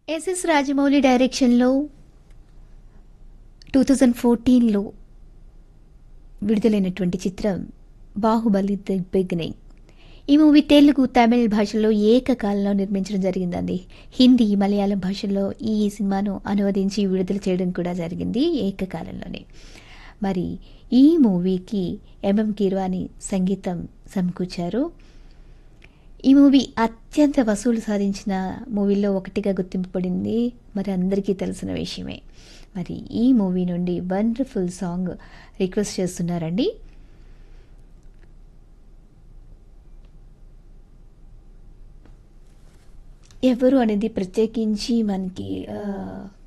SS Rajamouli డైరెక్షన్లో two thousand ఫోర్టీన్లో విడుదలైనటువంటి చిత్రం బాహుబలి ది బిగినింగ్ ఈ మూవీ తెలుగు తమిళ భాషల్లో ఏకకాలంలో నిర్మించడం జరిగిందండి హిందీ మలయాళం భాషల్లో ఈ సినిమాను అనువదించి విడుదల చేయడం కూడా జరిగింది ఏకకాలంలోనే మరి ఈ మూవీకి ఎంఎం కీర్వాణి సంగీతం సమకూర్చారు ఈ మూవీ అత్యంత వసూలు సాధించిన మూవీల్లో ఒకటిగా గుర్తింపబడింది మరి అందరికీ తెలిసిన విషయమే మరి ఈ మూవీ నుండి వండర్ఫుల్ సాంగ్ రిక్వెస్ట్ చేస్తున్నారండి ఎవరు అనేది ప్రత్యేకించి మనకి ఆ,